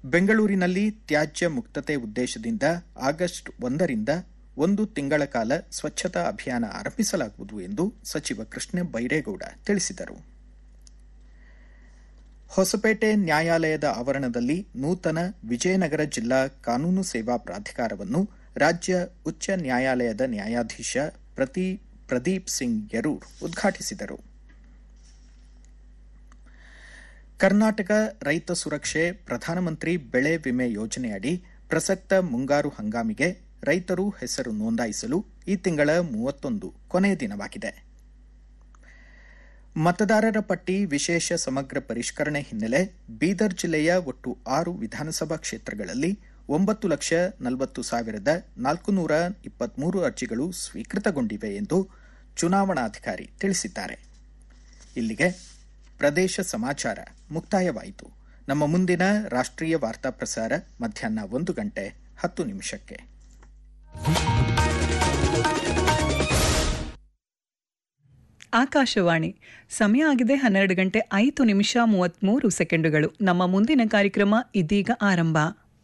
ಬೆಂಗಳೂರಿನಲ್ಲಿ ತ್ಯಾಜ್ಯ ಮುಕ್ತತೆ ಉದ್ದೇಶದಿಂದ ಆಗಸ್ಟ್ ಒಂದರಿಂದ ಒಂದು ತಿಂಗಳ ಕಾಲ ಸ್ವಚ್ಛತಾ ಅಭಿಯಾನ ಆರಂಭಿಸಲಾಗುವುದು ಎಂದು ಸಚಿವ ಕೃಷ್ಣ ಬೈರೇಗೌಡ ತಿಳಿಸಿದರು ಹೊಸಪೇಟೆ ನ್ಯಾಯಾಲಯದ ಆವರಣದಲ್ಲಿ ನೂತನ ವಿಜಯನಗರ ಜಿಲ್ಲಾ ಕಾನೂನು ಸೇವಾ ಪ್ರಾಧಿಕಾರವನ್ನು ರಾಜ್ಯ ಉಚ್ಚ ನ್ಯಾಯಾಲಯದ ನ್ಯಾಯಾಧೀಶ ಪ್ರತಿ ಪ್ರದೀಪ್ ಸಿಂಗ್ ಯರೂರ್ ಉದ್ಘಾಟಿಸಿದರು ಕರ್ನಾಟಕ ರೈತ ಸುರಕ್ಷೆ ಪ್ರಧಾನಮಂತ್ರಿ ಬೆಳೆ ವಿಮೆ ಯೋಜನೆಯಡಿ ಪ್ರಸಕ್ತ ಮುಂಗಾರು ಹಂಗಾಮಿಗೆ ರೈತರು ಹೆಸರು ನೋಂದಾಯಿಸಲು ಈ ತಿಂಗಳ ಮೂವತ್ತೊಂದು ಕೊನೆಯ ದಿನವಾಗಿದೆ ಮತದಾರರ ಪಟ್ಟಿ ವಿಶೇಷ ಸಮಗ್ರ ಪರಿಷ್ಕರಣೆ ಹಿನ್ನೆಲೆ ಬೀದರ್ ಜಿಲ್ಲೆಯ ಒಟ್ಟು ಆರು ವಿಧಾನಸಭಾ ಕ್ಷೇತ್ರಗಳಲ್ಲಿ ಒಂಬತ್ತು ಲಕ್ಷ ನಲವತ್ತು ಸಾವಿರದ ನಾಲ್ಕುನೂರ ಇಪ್ಪತ್ಮೂರು ಅರ್ಜಿಗಳು ಸ್ವೀಕೃತಗೊಂಡಿವೆ ಎಂದು ಚುನಾವಣಾಧಿಕಾರಿ ತಿಳಿಸಿದ್ದಾರೆ ಇಲ್ಲಿಗೆ ಪ್ರದೇಶ ಸಮಾಚಾರ ಮುಕ್ತಾಯವಾಯಿತು ನಮ್ಮ ಮುಂದಿನ ರಾಷ್ಟ್ರೀಯ ವಾರ್ತಾ ಪ್ರಸಾರ ಮಧ್ಯಾಹ್ನ ಒಂದು ಗಂಟೆ ಹತ್ತು ನಿಮಿಷಕ್ಕೆ ಆಕಾಶವಾಣಿ ಸಮಯ ಆಗಿದೆ ಹನ್ನೆರಡು ಗಂಟೆ ಐದು ನಿಮಿಷ ಮೂವತ್ಮೂರು ಸೆಕೆಂಡುಗಳು ನಮ್ಮ ಮುಂದಿನ ಕಾರ್ಯಕ್ರಮ ಇದೀಗ ಆರಂಭ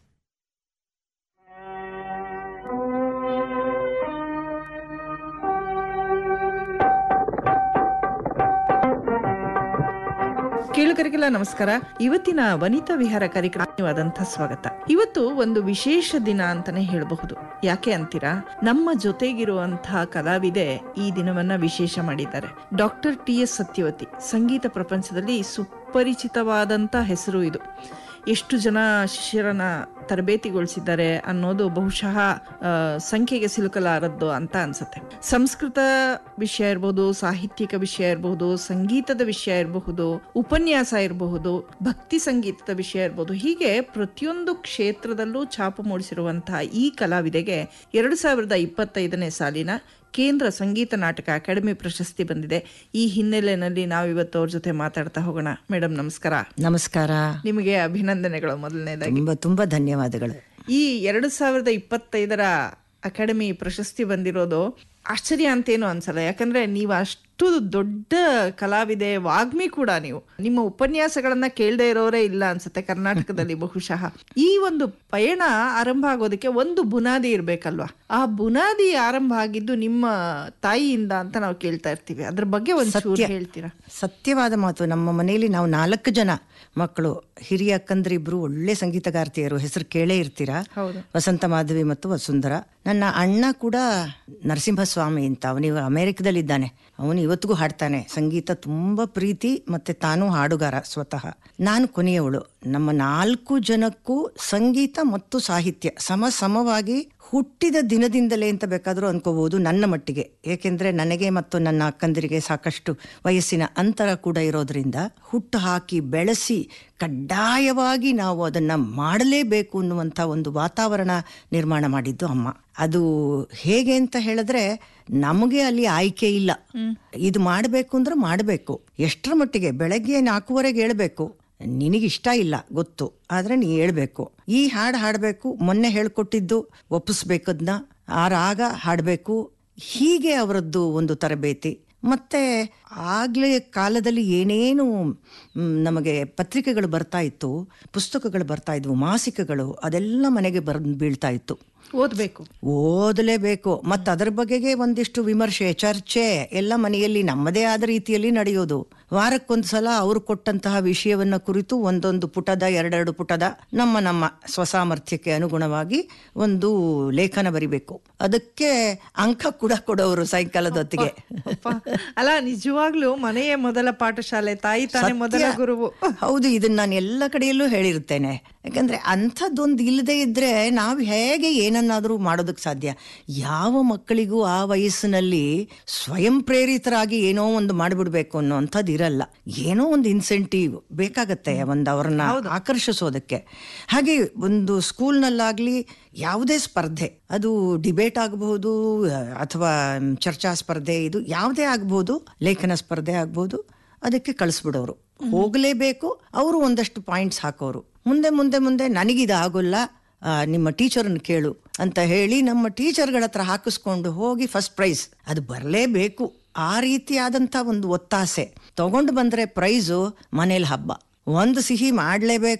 ಕೇಳುಗರಿಗೆಲ್ಲ ನಮಸ್ಕಾರ ಇವತ್ತಿನ ವನಿತಾ ವಿಹಾರ ಕಾರ್ಯಕ್ರಮವಾದಂಥ ಸ್ವಾಗತ ಇವತ್ತು ಒಂದು ವಿಶೇಷ ದಿನ ಅಂತಾನೆ ಹೇಳಬಹುದು ಯಾಕೆ ಅಂತೀರಾ ನಮ್ಮ ಜೊತೆಗಿರುವಂತಹ ಕಲಾವಿದೆ ಈ ದಿನವನ್ನ ವಿಶೇಷ ಮಾಡಿದ್ದಾರೆ ಡಾಕ್ಟರ್ ಟಿ ಎಸ್ ಸತ್ಯವತಿ ಸಂಗೀತ ಪ್ರಪಂಚದಲ್ಲಿ ಸುಪರಿಚಿತವಾದಂತ ಹೆಸರು ಇದು ಎಷ್ಟು ಜನ ಶಿಷ್ಯರನ್ನ ತರಬೇತಿಗೊಳಿಸಿದ್ದಾರೆ ಅನ್ನೋದು ಬಹುಶಃ ಆ, ಸಂಖ್ಯೆಗೆ ಸಿಲುಕಲಾರದ್ದು ಅಂತ ಅನ್ಸುತ್ತೆ ಸಂಸ್ಕೃತ ವಿಷಯ ಇರಬಹುದು ಸಾಹಿತ್ಯಿಕ ವಿಷಯ ಇರಬಹುದು ಸಂಗೀತದ ವಿಷಯ ಇರಬಹುದು ಉಪನ್ಯಾಸ ಇರಬಹುದು ಭಕ್ತಿ ಸಂಗೀತದ ವಿಷಯ ಇರಬಹುದು ಹೀಗೆ ಪ್ರತಿಯೊಂದು ಕ್ಷೇತ್ರದಲ್ಲೂ ಛಾಪು ಮೂಡಿಸಿರುವಂತಹ ಈ ಕಲಾವಿದೆಗೆ ಎರಡು ಸಾವಿರದ ಇಪ್ಪತ್ತೈದನೇ ಸಾಲಿನ ಕೇಂದ್ರ ಸಂಗೀತ ನಾಟಕ ಅಕಾಡೆಮಿ ಪ್ರಶಸ್ತಿ ಬಂದಿದೆ ಈ ಹಿನ್ನೆಲೆಯಲ್ಲಿ ನಾವಿವತ್ತು ಅವ್ರ ಜೊತೆ ಮಾತಾಡ್ತಾ ಹೋಗೋಣ ಮೇಡಮ್ ನಮಸ್ಕಾರ ನಮಸ್ಕಾರ ನಿಮಗೆ ಅಭಿನಂದನೆಗಳು ಮೊದಲನೇದಾಗಿ ತುಂಬ ತುಂಬ ಧನ್ಯವಾದಗಳು ಈ ಎರಡು ಸಾವಿರದ ಇಪ್ಪತ್ತೈದರ ಅಕಾಡೆಮಿ ಪ್ರಶಸ್ತಿ ಬಂದಿರೋದು ಆಶ್ಚರ್ಯ ಅಂತೇನು ಅನ್ಸಲ್ಲ ಯಾಕಂದ್ರೆ ನೀವು ಅಷ್ಟು ದೊಡ್ಡ ಕಲಾವಿದೆ ವಾಗ್ಮಿ ಕೂಡ ನೀವು ನಿಮ್ಮ ಉಪನ್ಯಾಸಗಳನ್ನ ಕೇಳದೆ ಇರೋರೇ ಇಲ್ಲ ಅನ್ಸುತ್ತೆ ಕರ್ನಾಟಕದಲ್ಲಿ ಬಹುಶಃ ಈ ಒಂದು ಪಯಣ ಆರಂಭ ಆಗೋದಕ್ಕೆ ಒಂದು ಬುನಾದಿ ಇರ್ಬೇಕಲ್ವಾ ಆ ಬುನಾದಿ ಆರಂಭ ಆಗಿದ್ದು ನಿಮ್ಮ ತಾಯಿಯಿಂದ ಅಂತ ನಾವು ಕೇಳ್ತಾ ಇರ್ತೀವಿ ಅದ್ರ ಬಗ್ಗೆ ಒಂದು ಚೂರು ಹೇಳ್ತೀರಾ ಸತ್ಯವಾದ ಮಾತು ನಮ್ಮ ಮನೆಯಲ್ಲಿ ನಾವು ನಾಲ್ಕು ಜನ ಮಕ್ಕಳು ಹಿರಿಯ ಅಕ್ಕಂದ್ರಿಬ್ರು ಒಳ್ಳೆ ಸಂಗೀತಗಾರ್ತಿಯರು ಹೆಸರು ಕೇಳೇ ಇರ್ತೀರಾ ಹೌದು. ವಸಂತ ಮಾಧವಿ ಮತ್ತು ವಸುಂಧರ ನನ್ನ ಅಣ್ಣ ಕೂಡ ನರಸಿಂಹಸ್ವಾಮಿ ಅಂತ ಅವನಿವ ಅಮೆರಿಕದಲ್ಲಿದ್ದಾನೆ ಅವನು ಇವತ್ತಿಗೂ ಹಾಡ್ತಾನೆ ಸಂಗೀತ ತುಂಬಾ ಪ್ರೀತಿ ಮತ್ತೆ ತಾನು ಹಾಡುಗಾರ ಸ್ವತಃ ನಾನು ಕೊನೆಯವಳು ನಮ್ಮ ನಾಲ್ಕು ಜನಕ್ಕೂ ಸಂಗೀತ ಮತ್ತು ಸಾಹಿತ್ಯ ಸಮ ಸಮವಾಗಿ ಹುಟ್ಟಿದ ದಿನದಿಂದಲೇ ಅಂತ ಬೇಕಾದರೂ ಅನ್ಕೋಬಹುದು ನನ್ನ ಮಟ್ಟಿಗೆ ಏಕೆಂದ್ರೆ ನನಗೆ ಮತ್ತು ನನ್ನ ಅಕ್ಕಂದಿರಿಗೆ ಸಾಕಷ್ಟು ವಯಸ್ಸಿನ ಅಂತರ ಕೂಡ ಇರೋದ್ರಿಂದ ಹುಟ್ಟು ಹಾಕಿ ಬೆಳೆಸಿ ಕಡ್ಡಾಯವಾಗಿ ನಾವು ಅದನ್ನ ಮಾಡಲೇಬೇಕು ಅನ್ನುವಂಥ ಒಂದು ವಾತಾವರಣ ನಿರ್ಮಾಣ ಮಾಡಿದ್ದು ಅಮ್ಮ ಅದು ಹೇಗೆ ಅಂತ ಹೇಳಿದ್ರೆ ನಮಗೆ ಅಲ್ಲಿ ಆಯ್ಕೆ ಇಲ್ಲ ಇದು ಮಾಡಬೇಕು ಅಂದ್ರೆ ಮಾಡಬೇಕು ಎಷ್ಟರ ಮಟ್ಟಿಗೆ ಬೆಳಗ್ಗೆ ನಾಲ್ಕೂವರೆಗೆ ಹೇಳ್ಬೇಕು ನಿನಗಿಷ್ಟ ಇಲ್ಲ ಗೊತ್ತು ಆದ್ರೆ ನೀ ಹೇಳ್ಬೇಕು ಈ ಹಾಡು ಹಾಡಬೇಕು ಮೊನ್ನೆ ಹೇಳ್ಕೊಟ್ಟಿದ್ದು ಒಪ್ಪಿಸ್ಬೇಕದ್ನ ಆ ರಾಗ ಹಾಡಬೇಕು ಹೀಗೆ ಅವರದ್ದು ಒಂದು ತರಬೇತಿ ಮತ್ತೆ ಆಗ್ಲೇ ಕಾಲದಲ್ಲಿ ಏನೇನು ಮ್, ನಮಗೆ ಪತ್ರಿಕೆಗಳು ಬರ್ತಾ ಇತ್ತು ಪುಸ್ತಕಗಳು ಬರ್ತಾ ಇದ್ವು ಮಾಸಿಕಗಳು ಅದೆಲ್ಲ ಮನೆಗೆ ಬರ್ ಬೀಳ್ತಾ ಇತ್ತು ಓದ್ಬೇಕು ಓದಲೇಬೇಕು ಮತ್ತು ಅದರ ಬಗೆಗೆ ಒಂದಿಷ್ಟು ವಿಮರ್ಶೆ ಚರ್ಚೆ ಎಲ್ಲ ಮನೆಯಲ್ಲಿ ನಮ್ಮದೇ ಆದ ರೀತಿಯಲ್ಲಿ ನಡೆಯೋದು ವಾರಕ್ಕೊಂದ್ಸಲ ಅವರು ಕೊಟ್ಟಂತಹ ವಿಷಯವನ್ನ ಕುರಿತು ಒಂದೊಂದು ಪುಟದ ಎರಡೆರಡು ಪುಟದ ನಮ್ಮ ನಮ್ಮ ಸ್ವಸಾಮರ್ಥ್ಯಕ್ಕೆ ಅನುಗುಣವಾಗಿ ಒಂದು ಲೇಖನ ಬರಿಬೇಕು ಅದಕ್ಕೆ ಅಂಕ ಕೂಡ ಕೊಡೋರು ಸಾಯಂಕಾಲದ ಹೊತ್ತಿಗೆ ಅಪ್ಪ, ಅಲ್ಲ ನಿಜವಾಗ್ಲೂ ಮನೆಯೇ ಮೊದಲ ಪಾಠಶಾಲೆ ತಾಯಿ ತಾನೇ ಮೊದಲ ಸತ್ಯ. ಗುರುವು ಹೌದು ಇದನ್ನ ನಾನು ಎಲ್ಲ ಕಡೆಯಲ್ಲೂ ಹೇಳಿರ್ತೇನೆ ಯಾಕಂದ್ರೆ ಅಂಥದ್ದೊಂದು ಇಲ್ಲದೆ ಇದ್ರೆ ನಾವು ಹೇಗೆ ಏನನ್ನಾದರೂ ಮಾಡೋದಕ್ಕೆ ಸಾಧ್ಯ ಯಾವ ಮಕ್ಕಳಿಗೂ ಆ ವಯಸ್ಸಿನಲ್ಲಿ ಸ್ವಯಂ ಪ್ರೇರಿತರಾಗಿ ಏನೋ ಒಂದು ಮಾಡಿಬಿಡ್ಬೇಕು ಅನ್ನೋಂಥದ್ದು ಇರಲ್ಲ ಏನೋ ಒಂದು ಇನ್ಸೆಂಟಿವ್ ಬೇಕಾಗತ್ತೆ ಒಂದು ಅವ್ರನ್ನ ಆಕರ್ಷಿಸೋದಕ್ಕೆ ಹಾಗೆ ಒಂದು ಸ್ಕೂಲ್ನಲ್ಲಾಗ್ಲಿ ಯಾವುದೇ ಸ್ಪರ್ಧೆ ಅದು ಡಿಬೇಟ್ ಆಗಬಹುದು ಅಥವಾ ಚರ್ಚಾ ಸ್ಪರ್ಧೆ ಇದು ಯಾವುದೇ ಆಗ್ಬೋದು ಲೇಖನ ಸ್ಪರ್ಧೆ ಆಗ್ಬೋದು ಅದಕ್ಕೆ ಕಳಿಸ್ಬಿಡೋರು ಹೋಗಲೇಬೇಕು ಅವರು ಒಂದಷ್ಟು ಪಾಯಿಂಟ್ಸ್ ಹಾಕೋರು ಮುಂದೆ ಮುಂದೆ ಮುಂದೆ ನನಗಿದು ಆಗೋಲ್ಲ ಆ, ನಿಮ್ಮ ಟೀಚರ್ನ ಕೇಳು ಅಂತ ಹೇಳಿ ನಮ್ಮ ಟೀಚರ್ಗಳ ಹತ್ರ ಹಾಕಿಸ್ಕೊಂಡು ಹೋಗಿ ಫಸ್ಟ್ ಪ್ರೈಸ್ ಅದು ಬರಲೇಬೇಕು ಆ ರೀತಿಯಾದಂಥ ಒಂದು ಒತ್ತಾಸೆ ತಗೊಂಡು ಬಂದ್ರೆ ಪ್ರೈಸು ಮನೇಲಿ ಹಬ್ಬ ಒಂದು ಸಿಹಿ ಮಾಡಲೇಬೇಕು